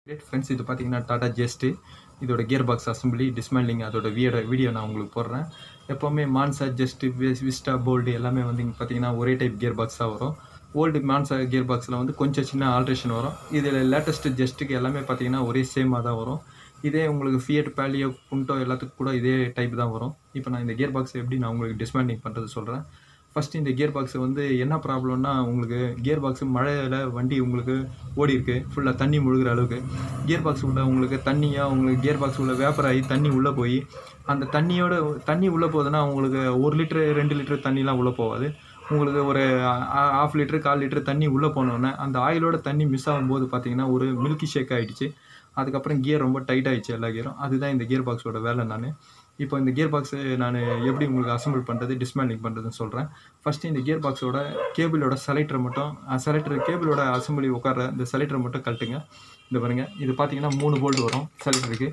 great friends இது பார்த்தீங்கன்னா Tata Zest இதோட கியர் பாக்ஸ் அசம்பிளி டிஸ்மேண்டிங் அதோட வீடியோ வீடியோ நான் உங்களுக்கு போடுறேன் எப்போவுமே மான்சா ஜெஸ்ட்டு விஸ்டா போல்டு எல்லாமே வந்து இங்கே பார்த்தீங்கன்னா ஒரே டைப் கியர் பாக்ஸ் தான் வரும் ஓல்டு மான்சா கியர் பாக்ஸில் வந்து கொஞ்சம் சின்ன ஆல்ட்ரேஷன் வரும் இதில் லேட்டஸ்ட் ஜெஸ்ட்டுக்கு எல்லாமே பார்த்தீங்கன்னா ஒரே சேமாக தான் வரும் இதே உங்களுக்கு ஃபியட் பேலியோ புண்டோ எல்லாத்துக்கும் கூட இதே டைப் தான் வரும் இப்போ நான் இந்த கியர் பாக்ஸை எப்படி நான் உங்களுக்கு டிஸ்மேண்டிங் பண்ணுறது சொல்கிறேன் ஃபஸ்ட்டு இந்த கியர் பாக்ஸை வந்து என்ன ப்ராப்ளம்னா உங்களுக்கு கியர் பாக்ஸ் மழையில் வண்டி உங்களுக்கு ஓடி இருக்கு ஃபுல்லாக தண்ணி முழுகிற அளவுக்கு கியர் பாக்ஸ் உள்ள உங்களுக்கு தண்ணியாக உங்களுக்கு கியர் பாக்ஸ் உள்ள வேப்பர் ஆகி தண்ணி உள்ளே போய் அந்த தண்ணியோட தண்ணி உள்ளே போகுதுன்னா உங்களுக்கு ஒரு லிட்டரு ரெண்டு லிட்டர் தண்ணிலாம் உள்ளே போகாது உங்களுக்கு ஒரு ஆஃப் லிட்டரு கால் லிட்டர் தண்ணி உள்ளே போனோடனே அந்த ஆயிலோட தண்ணி மிஸ் ஆகும்போது பார்த்தீங்கன்னா ஒரு மில்கி ஷேக் ஆகிடுச்சு அதுக்கப்புறம் கியர் ரொம்ப டைட் ஆயிடுச்சு எல்லா கியரும் அதுதான் இந்த கியர் பாக்ஸோட வேலை நான் இப்போ இந்த கியர் பாக்ஸை நான் எப்படி உங்களுக்கு அசம்பிள் பண்ணுறது டிஸ்மேண்டிங் பண்ணுறதுன்னு சொல்கிறேன் ஃபஸ்ட்டு இந்த கியர் பாக்ஸோட கேபிளோட செலக்டரை மட்டும் செலக்டர் கேபிளோட அசம்பிளி உட்கார இந்த செலக்டரை மட்டும் கழட்டுங்க இந்த பாருங்கள் இது பார்த்தீங்கன்னா மூணு போல்டு வரும் செலக்டருக்கு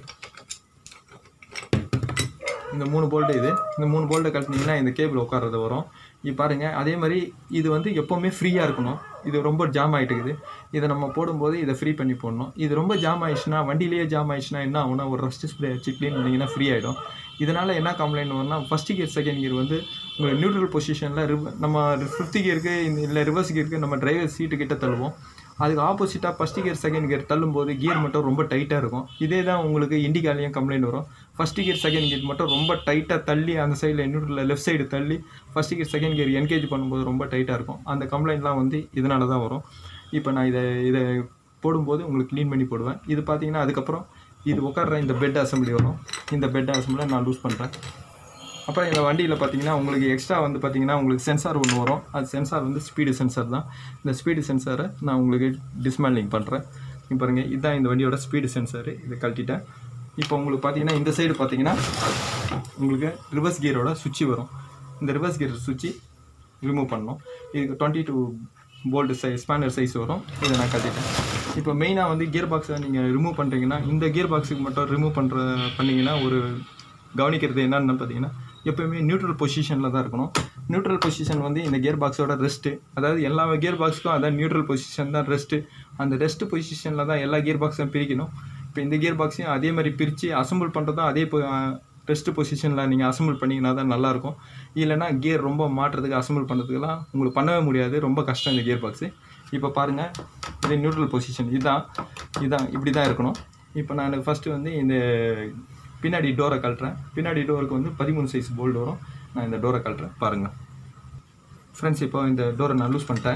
இந்த மூணு போல்டு இது இந்த மூணு போல்ட்டை கழட்டினீங்கன்னா இந்த கேபிள் உட்கார்றது வரும் இது பாருங்கள் அதே மாதிரி இது வந்து எப்போவுமே ஃப்ரீயாக இருக்கணும் இது ரொம்ப ஜாம் ஆகிட்டு இருக்குது இதை நம்ம போடும்போது இதை ஃப்ரீ பண்ணி போடணும் இது ரொம்ப ஜாம் ஆயிடுச்சுன்னா வண்டியிலேயே ஜாம் ஆயிடுச்சுன்னா என்ன ஆகும்னா ஒரு ரஸ்ட் ஸ்ப்ரே வச்சு க்ளீன் பண்ணிங்கன்னா ஃப்ரீ ஆகிடும் இதனால் என்ன கம்ப்ளைண்ட் வரும்னா ஃபஸ்ட் கியர் செகண்ட் கியர் வந்து உங்களுக்கு நியூட்ரல் பொசிஷனில் ரிவ் நம்ம ஃபிஃப்த் கியருக்கு இல்லை ரிவர்ஸ் கியருக்கு நம்ம டிரைவர் சீட்டு கிட்ட தள்ளுவோம் அதுக்கு ஆப்போசிட்டாக ஃபஸ்ட் கியர் செகண்ட் கியர் தள்ளும்போது கியர் மட்டும் ரொம்ப டைட்டாக இருக்கும் இதே தான் உங்களுக்கு இண்டிகாலையும் கம்ப்ளைண்ட் வரும் ஃபஸ்ட் கியர் செகண்ட் கியர் மட்டும் ரொம்ப டைட்டாக தள்ளி அந்த சைடில் நியூட்ரலில் லெஃப்ட் சைடு தள்ளி first gear second gear engage பண்ணும்போது ரொம்ப டைட்டாக இருக்கும் அந்த கம்ப்ளைண்ட்லாம் வந்து இதனால தான் வரும் இப்போ நான் இதை இதை போடும்போது உங்களுக்கு க்ளீன் பண்ணி போடுவேன் இது பார்த்தீங்கன்னா அதுக்கப்புறம் இது உட்கார்ற இந்த பெட் அசம்பிளி வரும் இந்த பெட் அசம்பிளை நான் லூஸ் பண்ணுறேன் அப்புறம் இந்த வண்டியில் பார்த்தீங்கன்னா உங்களுக்கு எக்ஸ்ட்ரா வந்து பார்த்தீங்கன்னா உங்களுக்கு சென்சார் ஒன்று வரும் அது சென்சார் வந்து ஸ்பீடு சென்சார் தான் இந்த ஸ்பீடு சென்சாரை நான் உங்களுக்கு டிஸ்மேண்டிங் பண்ணுறேன் இப்போ பாருங்கள் இதுதான் இந்த வண்டியோட ஸ்பீடு சென்சாரு இதை கழட்டிட்டேன் இப்போ உங்களுக்கு பார்த்தீங்கன்னா இந்த சைடு பார்த்தீங்கன்னா உங்களுக்கு ரிவர்ஸ் கியரோட சுவிட்சு வரும் இந்த ரிவர்ஸ் கியர் சுவிட்சு ரிமூவ் பண்ணணும் இதுக்கு twenty two bolt size spanner size வரும் இதை நான் கட்டிட்டேன் இப்போ மெயினாக வந்து கியர் பாக்ஸை நீங்கள் ரிமூவ் பண்ணுறீங்கன்னா இந்த கியர் பாக்ஸுக்கு மட்டும் ரிமூவ் பண்ணுற பண்ணிங்கன்னா ஒரு கவனிக்கிறது என்னன்னு பார்த்தீங்கன்னா எப்போயுமே நியூட்ரல் பொசிஷனில் தான் இருக்கணும் நியூட்ரல் பொசிஷன் வந்து இந்த கியர் பாக்ஸோட ரெஸ்ட்டு அதாவது எல்லா கியர் பாக்ஸுக்கும் அதான் நியூட்ரல் பொசிஷன் தான் ரெஸ்ட்டு அந்த ரெஸ்ட் பொசிஷனில் தான் எல்லா கியர் பாக்ஸும் பிரிக்கணும் இப்போ இந்த கியர் பாக்ஸையும் அதே மாதிரி பிரித்து அசம்பிள் பண்ணுறதும் அதே ரெஸ்ட் பொசிஷனில் நீங்கள் அசம்பிள் பண்ணிங்கன்னா தான் நல்லாயிருக்கும் இல்லைனா கியர் ரொம்ப மாட்டுறதுக்கு அசம்பிள் பண்ணுறதுக்கெல்லாம் உங்களுக்கு பண்ணவே முடியாது ரொம்ப கஷ்டம் இந்த கியர் பாக்ஸு இப்போ பாருங்கள் இது நியூட்ரல் பொசிஷன் இதுதான் இதுதான் இப்படி தான் இருக்கணும் இப்போ நான் ஃபஸ்ட்டு வந்து இந்த பின்னாடி டோரை கழட்டுறேன் பின்னாடி டோருக்கு வந்து பதிமூணு சைஸ் போல்டு வரும் நான் இந்த டோரை கழட்டுறேன் பாருங்கள் ஃப்ரெண்ட்ஸ் இப்போ இந்த டோரை நான் லூஸ் பண்ணிட்டேன்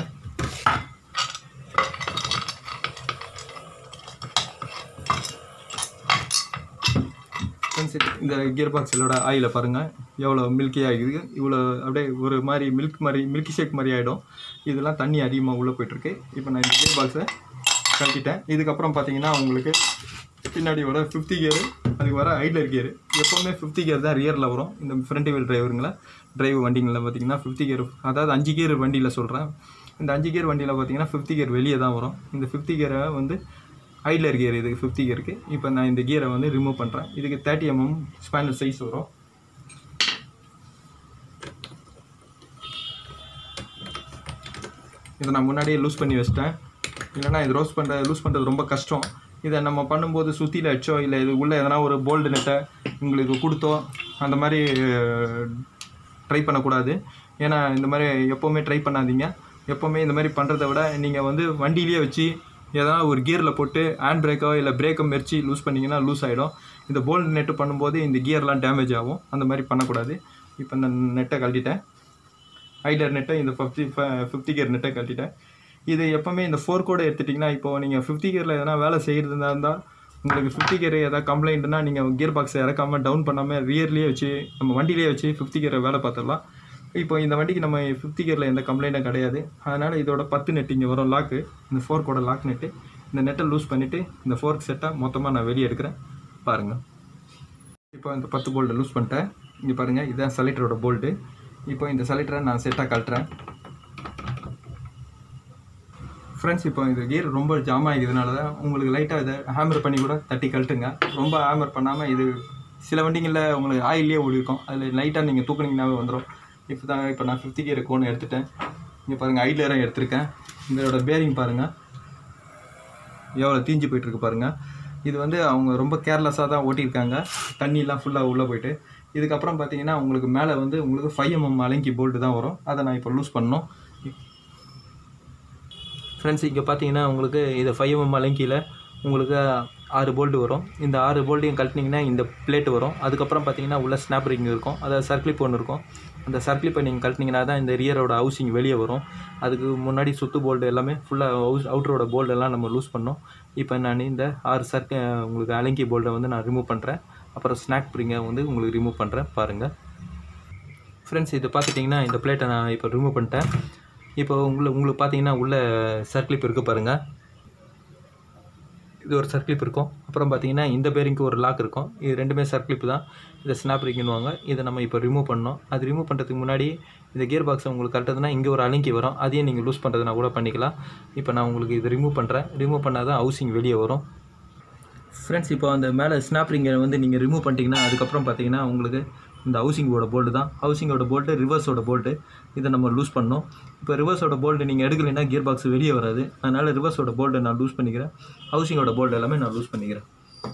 ஃப்ரெண்ட்ஸ் இந்த கியர் பாக்ஸிலோட ஆயிலை பாருங்கள் எவ்வளோ மில்கி ஆகிடுது இவ்வளோ அப்படியே ஒரு மாதிரி மில்க் மாதிரி மில்கி ஷேக் மாதிரி ஆகிடும் இதெல்லாம் தண்ணி அதிகமாக உள்ளே போயிட்டுருக்கு இப்போ நான் இந்த கியர் பாக்ஸை கழட்டிட்டேன் இதுக்கப்புறம் பார்த்தீங்கன்னா உங்களுக்கு பின்னாடி வர ஃபிஃப்டி கியரு அதுக்கு வர ஐட்லர் கியர் எப்போவுமே ஃபிஃப்டி கியர் தான் ரியரில் வரும் இந்த ஃப்ரண்ட் வீல் டிரைவருங்கள டிரைவ் வண்டிங்களில் பார்த்தீங்கன்னா ஃபிஃப்டி கியர் அதாவது அஞ்சு கியர் வண்டியில் சொல்கிறேன் இந்த அஞ்சு கியர் வண்டியில் பார்த்தீங்கன்னா ஃபிஃப்டி கியர் வெளியே தான் வரும் இந்த ஃபிஃப்டி கியரை வந்து ஐட்லர் கியர் இதுக்கு ஃபிஃப்டி கியருக்கு இப்போ நான் இந்த கியரை வந்து ரிமூவ் பண்ணுறேன் இதுக்கு தேர்ட்டி எம்எம் ஸ்பேனர் சைஸ் வரும் இதை நான் முன்னாடியே லூஸ் பண்ணி வச்சிட்டேன் இல்லைனா இது ரோஸ் பண்ணுற லூஸ் பண்ணுறது ரொம்ப கஷ்டம் இதை நம்ம பண்ணும்போது சுற்றியில் அடிச்சோ இல்லை இது உள்ளே எதனா ஒரு போல்டு நெட்டை உங்களுக்கு கொடுத்தோ அந்த மாதிரி ட்ரை பண்ணக்கூடாது ஏன்னா இந்த மாதிரி எப்போவுமே ட்ரை பண்ணாதீங்க எப்போவுமே இந்த மாதிரி பண்ணுறத விட நீங்கள் வந்து வண்டியிலேயே வச்சு எதனா ஒரு கியரில் போட்டு ஹேண்ட் பிரேக்கோ இல்லை பிரேக்கோ மெரிச்சு லூஸ் பண்ணிங்கன்னா லூஸ் ஆகிடும் இந்த போல்டு நெட்டு பண்ணும்போது இந்த கியர்லாம் டேமேஜ் ஆகும் அந்த மாதிரி பண்ணக்கூடாது இப்போ இந்த நெட்டை கழட்டிட்டேன் ஐடர் நெட்டை இந்த ஃபிஃப்டி ஃபிஃப்டி கியர் நெட்டை கழட்டிட்டேன் இது எப்போவுமே இந்த ஃபோர் கோடை எடுத்துட்டிங்கன்னா இப்போது நீங்கள் ஃபிஃப்டி கியரில் எதனா வேலை செய்கிறதா இருந்தால் உங்களுக்கு ஃபிஃப்டி கியர் எதாவது கம்ப்ளைண்ட்னா நீங்கள் கியர் பாக்ஸை இறக்காமல் டவுன் பண்ணாமல் ரியர்லேயே வச்சு நம்ம வண்டியிலே வச்சு ஃபிஃப்டி கியரை வேலை பார்த்துடலாம் இப்போ இந்த வண்டிக்கு நம்ம ஃபிஃப்டி கியரில் எந்த கம்ப்ளைண்ட்டும் கிடையாது அதனால் இதோட பத்து நெட் இங்கே வரும் லாக்கு இந்த ஃபோர்க்கோட லாக் நெட்டு இந்த நெட்டை லூஸ் பண்ணிவிட்டு இந்த ஃபோர்க் செட்டை மொத்தமாக நான் வெளியே எடுக்கிறேன் பாருங்கள் இப்போ இந்த பத்து போல்ட்டை லூஸ் பண்ணிட்டேன் இங்கே பாருங்கள் இதுதான் செலக்டரோட போல்ட்டு இப்போ இந்த செலக்டரை நான் செட்டாக கழட்டுறேன் ஃப்ரெண்ட்ஸ் இப்போ இந்த கியர் ரொம்ப ஜாம் ஆகிக்கிறதுனால தான் உங்களுக்கு லைட்டாக இதை ஹேமர் பண்ணி கூட தட்டி கழட்டுங்க ரொம்ப ஹேமர் பண்ணாமல் இது சில வண்டிங்களில் உங்களுக்கு ஆயிலே ஓடி இருக்கும் அதில் லைட்டாக நீங்கள் தூக்குனீங்கன்னாவே வந்துடும் இப்போ தான் இப்போ நான் ஃபிஃப்டி கியர் கோன் எடுத்துட்டேன் இங்கே பாருங்கள் ஐட்லரும் எடுத்திருக்கேன் இதோட பேரிங் பாருங்கள் எவ்வளோ தீஞ்சு போயிட்டுருக்கு பாருங்கள் இது வந்து அவங்க ரொம்ப கேர்லெஸ்ஸாக தான் ஓட்டியிருக்காங்க தண்ணிலாம் ஃபுல்லாக உள்ளே போயிட்டு இதுக்கப்புறம் பார்த்தீங்கன்னா உங்களுக்கு மேலே வந்து உங்களுக்கு ஃபைவ் எம்எம் அலங்கி போல்ட்டு தான் வரும் அதை நான் இப்போ லூஸ் பண்ணோம் ஃப்ரெண்ட்ஸ் இங்கே பார்த்தீங்கன்னா உங்களுக்கு இது ஃபைவ் எம்எம் அலங்கியில் உங்களுக்கு ஆறு போல்ட்டு வரும் இந்த ஆறு போல்ட்டையும் கழட்டினீங்கன்னா இந்த பிளேட் வரும் அதுக்கப்புறம் பார்த்தீங்கன்னா உள்ள ஸ்னாப் ரிங் இருக்கும் அதாவது சர்க்ளிப் ஒன்று இருக்கும் அந்த சர்க்ளிப்பை நீங்கள் கழட்டினீங்கன்னா தான் இந்த ரியரோட ஹவுசிங் வெளியே வரும் அதுக்கு முன்னாடி சுத்து போல்டு எல்லாமே ஃபுல்லாக ஹவுஸ் அவுட்டரோட போல்டு எல்லாம் நம்ம லூஸ் பண்ணோம் இப்போ நான் இந்த ஆறு சர்க் உங்களுக்கு அலங்கி போல்டை வந்து நான் ரிமூவ் பண்ணுறேன் அப்புறம் ஸ்னாக் ப்ரிங்கை வந்து உங்களுக்கு ரிமூவ் பண்ணுறேன் பாருங்கள் ஃப்ரெண்ட்ஸ் இது பார்த்துட்டிங்கன்னா இந்த பிளேட்டை நான் இப்போ ரிமூவ் பண்ணிட்டேன் இப்போ உங்களுக்கு உங்களுக்கு பார்த்தீங்கன்னா உள்ள சர்க்ளிப் இருக்குது பாருங்கள் இது ஒரு சர்க்ளிப் இருக்கும் அப்புறம் பார்த்தீங்கன்னா இந்த பேரிங்க்கு ஒரு லாக் இருக்கும் இது ரெண்டுமே சர்க்ளிப் தான் இதை ஸ்னாப் ரிங்குன்னுவாங்க இதை நம்ம இப்போ ரிமூவ் பண்ணோம் அது ரிமூவ் பண்ணுறதுக்கு முன்னாடி இந்த கியர் பாக்ஸை உங்களுக்கு கரெக்டாக இங்கே ஒரு அலங்கி வரும் அதையும் நீங்கள் லூஸ் பண்ணுறதுனா கூட பண்ணிக்கலாம் இப்போ நான் உங்களுக்கு இதை ரிமூவ் பண்ணுறேன் ரிமூவ் பண்ணால் தான் ஹவுசிங் வெளியே வரும் ஃப்ரெண்ட்ஸ் இப்போ அந்த மேலே ஸ்னாப் ரிங்கை வந்து நீங்கள் ரிமூவ் பண்ணிட்டீங்கன்னா அதுக்கப்புறம் பார்த்தீங்கன்னா உங்களுக்கு இந்த ஹவுசிங்கோட போல்டு தான் ஹவுசிங்கோட போல்ட்டு ரிவர்ஸோட போல்ட்டு இதை நம்ம லூஸ் பண்ணோம் இப்போ ரிவர்ஸோட போல்ட்டு நீங்கள் எடுக்கலைன்னா கியர் பாக்ஸ் வெளியே வராது அதனால் ரிவர்ஸோட போல்ட்டை நான் லூஸ் பண்ணிக்கிறேன் ஹவுசிங்கோட போல்ட் எல்லாமே நான் லூஸ் பண்ணிக்கிறேன்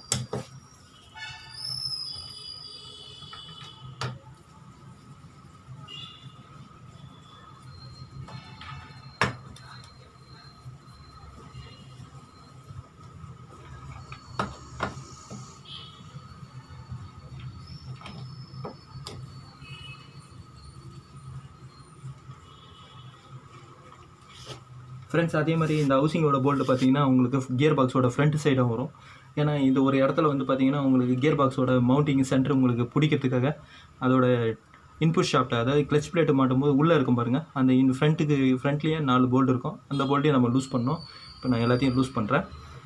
ஃப்ரெண்ட்ஸ் அதே மாதிரி இந்த ஹவுசிங்கோட போல்ட்டு பார்த்தீங்கன்னா உங்களுக்கு கியர் பாக்ஸோட ஃப்ரண்ட் சைடும் வரும் ஏன்னா இந்த ஒரு இடத்துல வந்து பார்த்தீங்கன்னா உங்களுக்கு கியர் பாக்ஸோட மவுண்டிங் சென்டர் உங்களுக்கு பிடிக்கிறதுக்காக அதோட இன்புட் ஷாஃப்ட் அதாவது கிளச் பிளேட்டு மாட்டும்போது உள்ளே இருக்கும் பாருங்கள் அந்த இன் ஃப்ரண்ட்டுக்கு ஃப்ரண்ட்லேயே நாலு போல்ட் இருக்கும் அந்த போல்ட்டையும் நம்ம லூஸ் பண்ணோம் இப்போ நான் எல்லாத்தையும் லூஸ் பண்ணுறேன்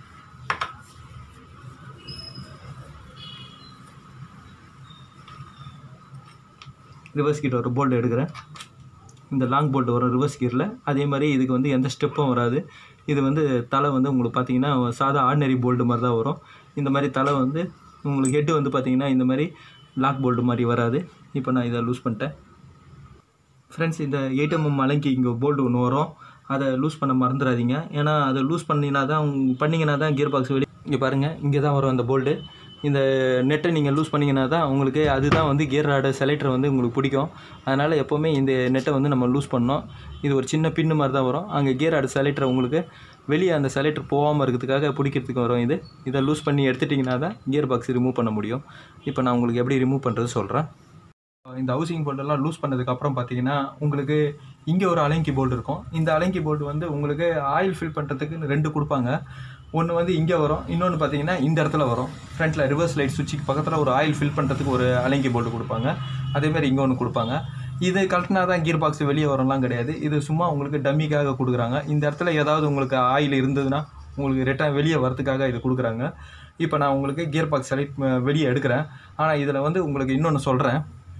ரிவர்ஸ் கிட்ட ஒரு போல்ட் எடுக்கிறேன் இந்த லாங் போல்ட் வரும் ரிவர்ஸ் கியரில் அதே மாதிரி இதுக்கு வந்து எந்த ஸ்டெப்பும் வராது இது வந்து தலை வந்து உங்களுக்கு பார்த்தீங்கன்னா சாதா ஆர்டினரி போல்டு மாதிரி தான் வரும் இந்த மாதிரி தலை வந்து உங்களுக்கு ஹெட்டு வந்து பார்த்தீங்கன்னா இந்த மாதிரி லாக் போல்டு மாதிரி வராது இப்போ நான் இதை லூஸ் பண்ணிட்டேன் ஃப்ரெண்ட்ஸ் இந்த எயிட் எம்எம் அலங்கி இங்கே போல்டு ஒன்று வரும் அதை லூஸ் பண்ண மறந்துடாதீங்க ஏன்னா அதை லூஸ் பண்ணினா தான் உங்க- பண்ணிங்கன்னா தான் கியர் பாக்ஸ் வெளியே இங்கே பாருங்கள் இங்கே தான் வரும் அந்த போல்டு இந்த நெட்டை நீங்கள் லூஸ் பண்ணிங்கன்னா தான் உங்களுக்கு அதுதான் வந்து கியர் ராடு செலக்டர் வந்து உங்களுக்கு பிடிக்கும் அதனால் எப்போவுமே இந்த நெட்டை வந்து நம்ம லூஸ் பண்ணோம் இது ஒரு சின்ன பின்னு மாதிரி தான் வரும் அங்கே கியர் ராடு செலக்டர் உங்களுக்கு வெளியே அந்த செலக்டர் போகாமல் இருக்கிறதுக்காக பிடிக்கிறதுக்கு வரும் இது இதை லூஸ் பண்ணி எடுத்துட்டிங்கன்னா தான் கியர் பாக்ஸ் ரிமூவ் பண்ண முடியும் இப்போ நான் உங்களுக்கு எப்படி ரிமூவ் பண்ணுறது சொல்கிறேன் இந்த ஹவுசிங் போல்டெல்லாம் லூஸ் பண்ணதுக்கு அப்புறம் பார்த்தீங்கன்னா உங்களுக்கு இங்கே ஒரு அலங்கி போல்டு இருக்கும் இந்த அலங்கி போல்டு வந்து உங்களுக்கு ஆயில் ஃபில் பண்ணுறதுக்கு ரெண்டு கொடுப்பாங்க ஒன்று வந்து இங்கே வரும் இன்னொன்று பார்த்தீங்கன்னா இந்த இடத்துல வரும் ஃப்ரண்ட்டில் ரிவர்ஸ் லைட் சுவிட்சுக்கு பக்கத்தில் ஒரு ஆயில் ஃபில் பண்ணுறதுக்கு ஒரு அலங்கி போல்டு கொடுப்பாங்க அதேமாதிரி இங்கே ஒன்று கொடுப்பாங்க இது கழட்டினா தான் கீர் பாக்ஸ் வெளியே வரலாம் கிடையாது இது சும்மா உங்களுக்கு டம்மிக்காக கொடுக்குறாங்க இந்த இடத்துல ஏதாவது உங்களுக்கு ஆயில் இருந்ததுன்னா உங்களுக்கு ரிட்டர்ன் வெளியே வரதுக்காக இது கொடுக்குறாங்க இப்போ நான் உங்களுக்கு கியர் பாக்ஸ் செலக்ட் வெளியே எடுக்கிறேன் ஆனால் இதில் வந்து உங்களுக்கு இன்னொன்று சொல்கிறேன்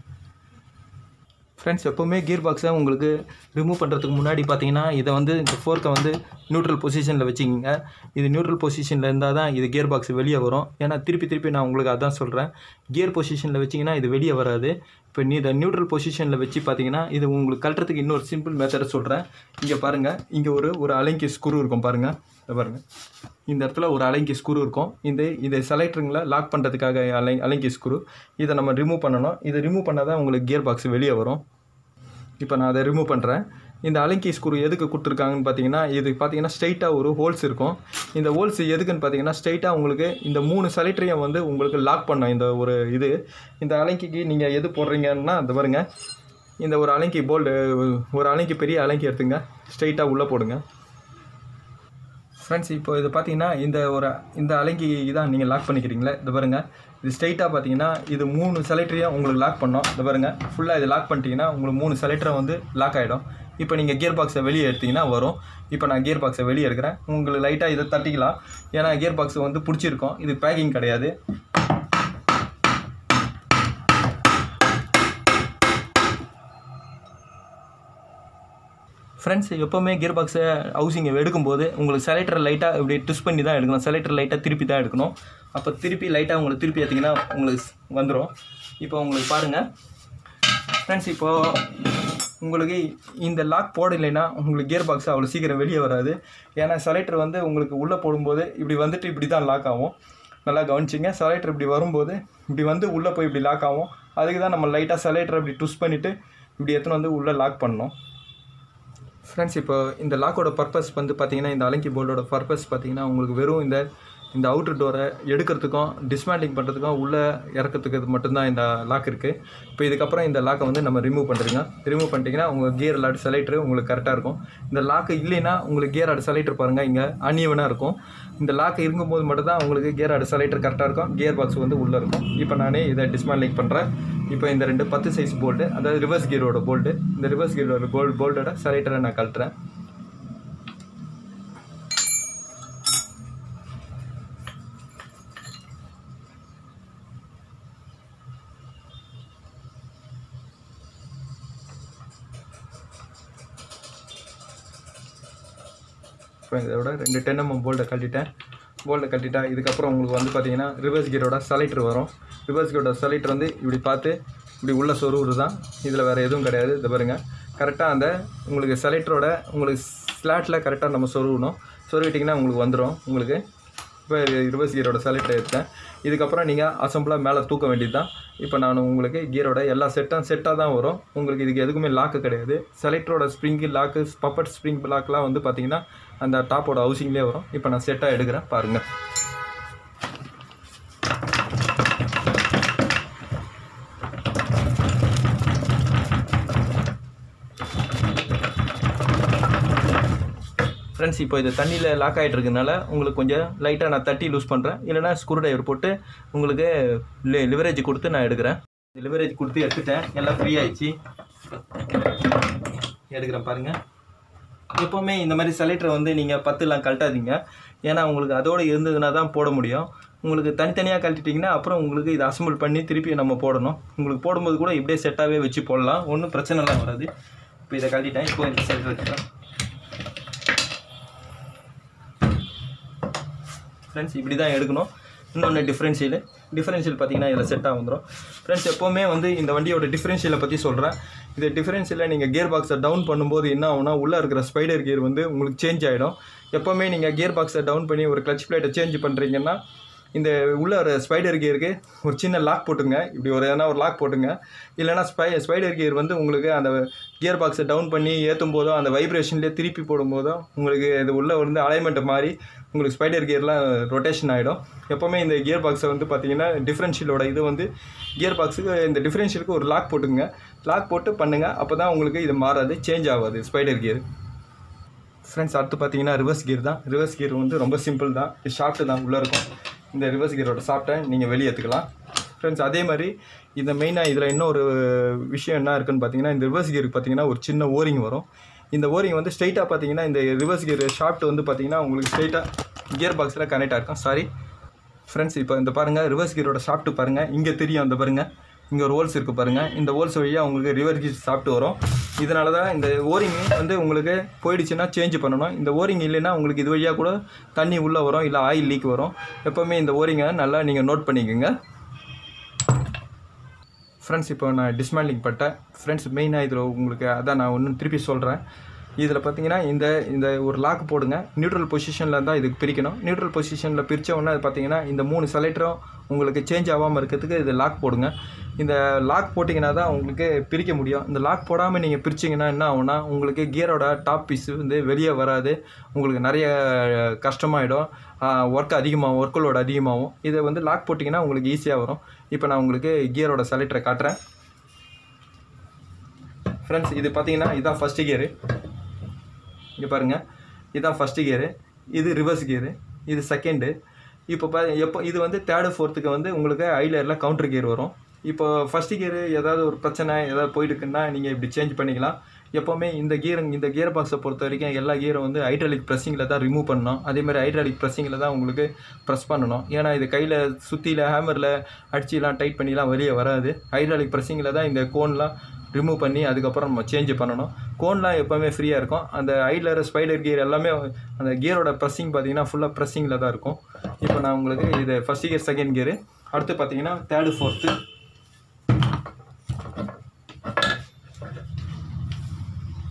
ஃப்ரெண்ட்ஸ் எப்போவுமே கியர் பாக்ஸை உங்களுக்கு ரிமூவ் பண்ணுறதுக்கு முன்னாடி பார்த்தீங்கன்னா இதை வந்து இந்த ஃபோர்க்கை வந்து நியூட்ரல் பொசிஷனில் வச்சுக்கிங்க இது நியூட்ரல் பொசிஷனில் இருந்தால் தான் இது கியர் பாக்ஸ் வெளியே வரும் ஏன்னா திருப்பி திருப்பி நான் உங்களுக்கு அதான் சொல்கிறேன் கியர் பொசிஷனில் வச்சிங்கன்னா இது வெளியே வராது இப்போ நீ இதை நியூட்ரல் பொசிஷனில் வச்சு பார்த்தீங்கன்னா இது உங்களுக்கு கழட்டுறதுக்கு இன்னொரு சிம்பிள் மெத்தடை சொல்கிறேன் இங்கே பாருங்கள் இங்கே ஒரு ஒரு அலங்கி ஸ்க்ரூ இருக்கும் பாருங்கள் இதை பாருங்கள் இந்த இடத்துல ஒரு அலங்கி ஸ்க்ரூ இருக்கும் இந்த இதை செலக்டருங்களை லாக் பண்ணுறதுக்காக அலை அலங்கி ஸ்க்ரூ இதை நம்ம ரிமூவ் பண்ணணும் இதை ரிமூவ் பண்ணால் தான் உங்களுக்கு கியர் பாக்ஸ் வெளியே வரும் இப்போ நான் அதை ரிமூவ் பண்ணுறேன் இந்த அலங்கி ஸ்க்ரூ எதுக்கு கொடுத்துருக்காங்கன்னு பார்த்தீங்கன்னா இது பார்த்தீங்கன்னா ஸ்ட்ரைட்டாக ஒரு ஹோல்ஸ் இருக்கும் இந்த ஹோல்ஸ் எதுக்குன்னு பார்த்தீங்கன்னா ஸ்ட்ரைட்டாக உங்களுக்கு இந்த மூணு செலக்டரையும் வந்து உங்களுக்கு லாக் பண்ணும் இந்த ஒரு இது இந்த அலங்கிக்கு நீங்கள் எது போடுறீங்கன்னா இந்த பாருங்க இந்த ஒரு அலங்கி போல்டு ஒரு அலங்கி பெரிய அலங்கி எடுத்துங்க ஸ்ட்ரைட்டாக உள்ளே போடுங்க ஃப்ரெண்ட்ஸ் இப்போ இது பார்த்தீங்கன்னா இந்த ஒரு இந்த அலங்கி தான் நீங்கள் லாக் பண்ணிக்கிறீங்களே இது பாருங்க இது ஸ்ட்ரைட்டாக பார்த்தீங்கன்னா இது மூணு செலக்டரையும் உங்களுக்கு லாக் பண்ணோம் இது பாருங்க ஃபுல்லாக இது லாக் பண்ணிட்டீங்கன்னா உங்களுக்கு மூணு செலக்டரை வந்து லாக் ஆகிடும் இப்போ நீங்கள் கியர் பாக்ஸை வெளியே எடுத்தீங்கன்னா வரும் இப்போ நான் கியர் பாக்ஸை வெளியே எடுக்கிறேன் உங்களுக்கு லைட்டாக இதை தட்டிக்கலாம் ஏன்னா கியர் பாக்ஸ் வந்து பிடிச்சிருக்கும் இது பேக்கிங் கிடையாது ஃப்ரெண்ட்ஸ் எப்போவுமே கியர் பாக்ஸை ஹவுசிங்கை எடுக்கும்போது உங்களுக்கு செலக்டர் லைட்டாக இப்படி ட்விஸ்ட் பண்ணி தான் எடுக்கணும் செலக்டர் லைட்டாக திருப்பி தான் எடுக்கணும் அப்போ திருப்பி லைட்டாக உங்களுக்கு திருப்பி ஏற்றிங்கன்னா உங்களுக்கு வந்துடும் இப்போ உங்களுக்கு பாருங்கள் ஃப்ரெண்ட்ஸ் இப்போது உங்களுக்கு இந்த லாக் போடலைன்னா உங்களுக்கு கியர் பாக்ஸ் அவ்வளோ சீக்கிரம் வெளியே வராது ஏன்னா செலைட்டர் வந்து உங்களுக்கு உள்ளே போடும்போது இப்படி வந்துட்டு இப்படி தான் லாக் ஆகும் நல்லா கவனிச்சிங்க செலைட்டர் இப்படி வரும்போது இப்படி வந்து உள்ளே போய் இப்படி லாக் ஆகும் அதுக்கு தான் நம்ம லைட்டாக செலைட்டர் இப்படி ட்விஸ்ட் பண்ணிவிட்டு இப்படி எடுத்துன்னு வந்து உள்ளே லாக் பண்ணணும் ஃப்ரெண்ட்ஸ் இப்போ இந்த லாக்கோட பர்பஸ் வந்து பார்த்தீங்கன்னா இந்த அலங்கி போல்டோட பர்பஸ் பார்த்தீங்கன்னா உங்களுக்கு வெறும் இந்த இந்த அவுட்டர் டோரை எடுக்கிறதுக்கும் டிஸ்மேண்டிங் பண்ணுறதுக்கும் உள்ளே இறக்கிறதுக்கு இது மட்டும்தான் இந்த லாக் இருக்குது இப்போ இதுக்கப்புறம் இந்த லாக்கை வந்து நம்ம ரிமூவ் பண்ணுறீங்க ரிமூவ் பண்ணிட்டீங்கன்னா உங்கள் கியர் லாட் செலைட்ரு உங்களுக்கு கரெக்டாக இருக்கும் இந்த லாக்கு இல்லைன்னா உங்களுக்கு கியர் ஆடு செலைட்ரு பாருங்கள் இங்கே அன்இவனாக இருக்கும் இந்த லாக் இருக்கும்போது மட்டும்தான் உங்களுக்கு கியர் ஆடு செலைட்ரு கரெக்டாக இருக்கும் கியர் பாக்ஸ் வந்து உள்ளே இருக்கும் இப்போ நானே இதை டிஸ்மேண்டிங் பண்ணுறேன் இப்போ இந்த ரெண்டு பத்து சைஸ் போல்டு அதாவது ரிவர்ஸ் கியரோட போல்டு இந்த ரிவர்ஸ் கியரோட போல் போல்டோட செலைட்டரை நான் கழட்டுறேன் இப்போ இதோட ரெண்டு டென் எம்எம் போல்டை கழட்டிட்டேன் போல்டை கழட்டிட்டா இதுக்கப்புறம் உங்களுக்கு வந்து பார்த்தீங்கன்னா ரிவர்ஸ் கியரோட செலைட்டர் வரும் ரிவர்ஸ் கியரோட செலைட்டர் வந்து இப்படி பார்த்து இப்படி உள்ள சொருவுறு தான் இதில் வேறு எதுவும் கிடையாது இது பாருங்க கரெக்டாக அந்த உங்களுக்கு செலைட்டரோட உங்களுக்கு ஸ்லாட்டில் கரெக்டாக நம்ம சொருகணும் சொருவிட்டிங்கன்னா உங்களுக்கு வந்துடும் உங்களுக்கு இப்போ ரிவர்ஸ் கியரோட செலக்ட் எடுத்தேன் இதுக்கப்புறம் நீங்கள் அசம்பிளாக மேலே தூக்க வேண்டியது தான் இப்போ நான் உங்களுக்கு கியரோட எல்லா செட்டும் செட்டாக தான் வரும் உங்களுக்கு இதுக்கு எதுக்குமே லாக்கு கிடையாது செலக்டரோட ஸ்ப்ரிங்கு லாக்கு பப்பட் ஸ்ப்ரிங் லாக்லாம் வந்து பார்த்தீங்கன்னா அந்த டாப்போட ஹவுசிங்லேயே வரும் இப்போ நான் செட்டாக எடுக்கிறேன் பாருங்கள் ஃப்ரெண்ட்ஸ் இப்போ இது தண்ணியில் லாக் ஆகிட்டு இருக்கனால உங்களுக்கு கொஞ்சம் லைட்டாக நான் தட்டி லூஸ் பண்ணுறேன் இல்லைனா ஸ்க்ரூ டிரைவர் போட்டு உங்களுக்கு லி லிவரேஜ் கொடுத்து நான் எடுக்கிறேன் லிவரேஜ் கொடுத்து எடுத்துட்டேன் எல்லாம் ஃப்ரீ ஆயிடுச்சு எடுக்கிறேன் பாருங்கள் எப்போவுமே இந்த மாதிரி செலக்டரை வந்து நீங்கள் பத்துலாம் கழட்டாதீங்க ஏன்னா உங்களுக்கு அதோடு இருந்ததுன்னா தான் போட முடியும் உங்களுக்கு தனித்தனியாக கழட்டிட்டிங்கன்னா அப்புறம் உங்களுக்கு இதை அசம்பிள் பண்ணி திருப்பி நம்ம போடணும் உங்களுக்கு போடும்போது கூட இப்படியே செட்டாகவே வச்சு போடலாம் ஒன்றும் பிரச்சனைலாம் வராது இப்போ இதை கழட்டிட்டேன் இப்போ இந்த சைடு வச்சுக்கிறேன் ஃப்ரெண்ட்ஸ் இப்படி தான் எடுக்கணும் இன்னொன்று டிஃப்ரென்ஷியல் டிஃப்ரென்ஷியல் பார்த்தீங்கன்னா இதில் செட்டாக வந்துடும் ஃப்ரெண்ட்ஸ் எப்போவுமே வந்து இந்த வண்டியோட டிஃப்ரென்ஷியலை பற்றி சொல்கிறேன் இந்த டிஃப்ரென்ஷியலில் நீங்கள் கியர் பாக்ஸை டவுன் பண்ணும்போது என்ன ஆகும்னா உள்ளே இருக்கிற ஸ்பைடர் கியர் வந்து உங்களுக்கு சேஞ்ச் ஆகிடும் எப்போவுமே நீங்கள் கியர் பாக்ஸை டவுன் பண்ணி ஒரு கிளச் பிளேட்டை சேஞ்ச் பண்ணுறீங்கன்னா இந்த உள்ள ஒரு ஸ்பைடர் கியருக்கு ஒரு சின்ன லாக் போட்டுங்க இப்படி ஒரு எதனா ஒரு லாக் போட்டுங்க இல்லைனா ஸ்பை ஸ்பைடர் கியர் வந்து உங்களுக்கு அந்த கியர் பாக்ஸை டவுன் பண்ணி ஏற்றும் போதோ அந்த வைப்ரேஷன்லேயே திருப்பி போடும்போதோ உங்களுக்கு இது உள்ளே வந்து அலைன்மெண்ட் மாதிரி உங்களுக்கு ஸ்பைடர் கியர்லாம் ரொட்டேஷன் ஆகிடும் எப்போவுமே இந்த கியர் பாக்ஸை வந்து பார்த்தீங்கன்னா டிஃப்ரென்ஷியலோட இது வந்து கியர் பாக்ஸுக்கு இந்த டிஃப்ரென்ஷியலுக்கு ஒரு லாக் போட்டுங்க லாக் போட்டு பண்ணுங்கள் அப்போ தான் உங்களுக்கு இது மாறாது சேஞ்ச் ஆகாது ஸ்பைடர் கியர் ஃப்ரெண்ட்ஸ் அடுத்து பார்த்தீங்கன்னா ரிவர்ஸ் கியர் தான் ரிவர்ஸ் கியர் வந்து ரொம்ப சிம்பிள் தான் ஷாஃப்ட்டு தான் உள்ளே இருக்கும் இந்த ரிவர்ஸ் கியரோட ஷாஃப்ட்டை நீங்கள் வெளியே எடுத்துக்கலாம் ஃப்ரெண்ட்ஸ் அதே மாதிரி இந்த மெயினாக இதில் இன்னொரு விஷயம் என்ன இருக்குன்னு பார்த்தீங்கன்னா இந்த ரிவர்ஸ் கியருக்கு பார்த்தீங்கன்னா ஒரு சின்ன ஓரிங் வரும் இந்த ஓரிங் வந்து ஸ்ட்ரைட்டாக பார்த்தீங்கன்னா இந்த ரிவர்ஸ் கியர் ஷாஃப்ட் வந்து பார்த்தீங்கன்னா உங்களுக்கு ஸ்ட்ரைட்டாக கியர் பாக்ஸில் கனெக்ட் ஆகிருக்கும் சாரி ஃப்ரெண்ட்ஸ் இப்போ இந்த பாருங்கள் ரிவர்ஸ் கியரோட ஷாஃப்ட் பாருங்கள் இங்கே தெரியும் அந்த பாருங்கள் இங்கே ஒரு ஹோல்ஸ் இருக்குது பாருங்கள் இந்த ஹோல்ஸ் வழியாக உங்களுக்கு ரிவர் கீஸ் சாப்பிட்டு வரும் இதனால தான் இந்த ஓரிங் வந்து உங்களுக்கு போயிடுச்சுன்னா சேஞ்ச் பண்ணணும் இந்த ஓரிங் இல்லைன்னா உங்களுக்கு இது வழியாக கூட தண்ணி உள்ளே வரும் இல்லை ஆயில் லீக் வரும் எப்போவுமே இந்த ஓரிங்கை நல்லா நீங்கள் நோட் பண்ணிக்கோங்க ஃப்ரெண்ட்ஸ் இப்போ நான் டிஸ்மேண்டிங் பட்டேன் ஃப்ரெண்ட்ஸ் மெயினாக இதில் உங்களுக்கு அதான் நான் ஒன்று திருப்பி சொல்கிறேன் இதில் பார்த்தீங்கன்னா இந்த இந்த ஒரு லாக் போடுங்க நியூட்ரல் பொசிஷனில் தான் இதுக்கு பிரிக்கணும் நியூட்ரல் பொசிஷனில் பிரித்த உடனே அது பார்த்தீங்கன்னா இந்த மூணு செலக்டரும் உங்களுக்கு சேஞ்ச் ஆகாமல் இருக்கிறதுக்கு இது லாக் போடுங்க இந்த லாக் போட்டிங்கன்னா தான் உங்களுக்கு பிரிக்க முடியும் இந்த லாக் போடாமல் நீங்கள் பிரிச்சிங்கன்னா என்ன ஆகும்னா உங்களுக்கு கியரோட டாப் பீஸ் வந்து வெளியே வராது உங்களுக்கு நிறைய கஷ்டமாயிடும் ஒர்க் அதிகமாகும் ஒர்க்கலோட அதிகமாகும் இதை வந்து லாக் போட்டிங்கன்னா உங்களுக்கு ஈஸியாக வரும் இப்போ நான் உங்களுக்கு கியரோட செலக்டரை காட்டுறேன் ஃப்ரெண்ட்ஸ் இது பார்த்தீங்கன்னா இதான் ஃபஸ்ட்டு கியரு இங்கே பாருங்கள் இதுதான் ஃபஸ்ட்டு கியரு இது ரிவர்ஸ் கியரு இது செகண்டு இப்போ பா எப்போ இது வந்து தேர்டு ஃபோர்த்துக்கு வந்து உங்களுக்கு ஐலரில் கவுண்டர் கியர் வரும் இப்போ ஃபஸ்ட்டு கியரு ஏதாவது ஒரு பிரச்சனை ஏதாவது போயிட்டுருக்குன்னா நீங்கள் இப்படி சேஞ்ச் பண்ணிக்கலாம் எப்போவுமே இந்த கியர் இந்த கியர் பாக்ஸை பொறுத்த வரைக்கும் எல்லா கியரும் வந்து ஹைட்ராலிக் ப்ரெஸ்ஸிங்கில் தான் ரிமூவ் பண்ணணும் அதேமாதிரி ஹைட்ராலிக் ப்ரெஸ்ஸிங்கில் தான் உங்களுக்கு ப்ரெஸ் பண்ணணும் ஏன்னா இது கையில் சுற்றியில் ஹேமரில் அடிச்சிலாம் டைட் பண்ணிலாம் வெளியே வராது ஹைட்ராலிக் ப்ரெஸ்ஸிங்கில் தான் இந்த கோன்லாம் ரிமூவ் பண்ணி அதுக்கப்புறம் நம்ம சேஞ்ச் பண்ணணும் கோன்லாம் எப்போவுமே ஃப்ரீயாக இருக்கும் அந்த ஐலர் ஸ்பைடர் கியர் எல்லாமே அந்த கியரோட ப்ரெஸ்ஸிங் பார்த்தீங்கன்னா ஃபுல்லாக ப்ரெஸ்ஸிங்கில் தான் இருக்கும் இப்போ நான் உங்களுக்கு இது ஃபஸ்ட் கியர் செகண்ட் கியரு அடுத்து பார்த்தீங்கன்னா தேர்டு ஃபோர்த்து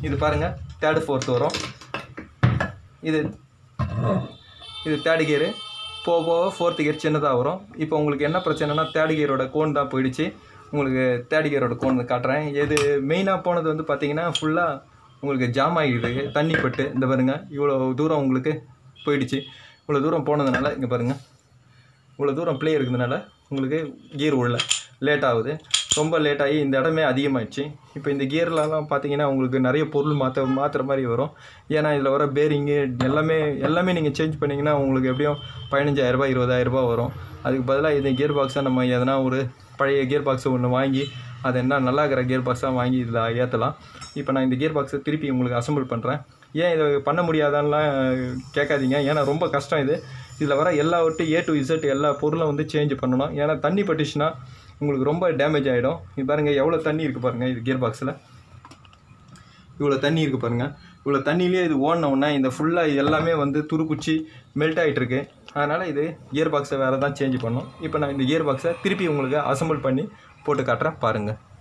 இது பாருங்கள் தேர்டு ஃபோர்த் வரும் இது இது தேர்ட் கியரு போக போக ஃபோர்த்து கியர் சின்னதாக வரும் இப்போ உங்களுக்கு என்ன பிரச்சனைனா தேர்ட் கியரோட கோன் தான் போயிடுச்சு உங்களுக்கு தேர்ட் கியரோட கோன் காட்டுறேன் இது மெயினாக போனது வந்து பார்த்தீங்கன்னா ஃபுல்லாக உங்களுக்கு ஜாம் ஆகிடுது தண்ணி பட்டு இந்த பாருங்க இவ்வளோ தூரம் உங்களுக்கு போயிடுச்சு இவ்வளோ தூரம் போனதுனால இங்கே பாருங்கள் இவ்வளோ தூரம் ப்ளே இருக்கிறதுனால உங்களுக்கு கியர் உள்ள லேட் ஆகுது ரொம்ப லேட் ஆகி இந்த இடமே அதிகமாகிடுச்சு இப்போ இந்த கியர்லலாம் பார்த்தீங்கன்னா உங்களுக்கு நிறைய பொருள் மாற்ற மாற்றுற மாதிரி வரும் ஏன்னா இதில் வர பேரிங்கு எல்லாமே எல்லாமே நீங்கள் சேஞ்ச் பண்ணிங்கன்னா உங்களுக்கு எப்படியும் பதினஞ்சாயிரரூபா இருபதாயிரரூபா வரும் அதுக்கு பதிலாக இந்த கியர் பாக்ஸை நம்ம எதனா ஒரு பழைய கியர் பாக்ஸை ஒன்று வாங்கி அது என்ன நல்லா இருக்கிற கியர் பாக்ஸாக வாங்கி இதில் ஏற்றலாம் இப்போ நான் இந்த கியர் பாக்ஸை திருப்பி உங்களுக்கு அசம்பிள் பண்ணுறேன் ஏன் இதை பண்ண முடியாதான்லாம் கேட்காதீங்க ஏன்னா ரொம்ப கஷ்டம் இது இதில் வர எல்லா விட்டு ஏ டு இசட் எல்லா பொருளும் வந்து சேஞ்ச் பண்ணணும் ஏன்னா தண்ணி பட்டுச்சுன்னா உங்களுக்கு ரொம்ப டேமேஜ் ஆகிடும் இது பாருங்கள் எவ்வளோ தண்ணி இருக்குது பாருங்கள் இது கியர் பாக்ஸில் இவ்வளோ தண்ணி இருக்குது பாருங்கள் இவ்வளோ தண்ணியிலே இது ஓடின உடனே இந்த ஃபுல்லாக எல்லாமே வந்து துருப்பிடிச்சி மெல்ட் ஆகிட்டு இருக்கு அதனால் இது கியர் பாக்ஸை வேறு தான் சேஞ்ச் பண்ணும் இப்போ நான் இந்த கியர் பாக்ஸை திருப்பி உங்களுக்கு அசம்பிள் பண்ணி போட்டு காட்டுறேன் பாருங்கள்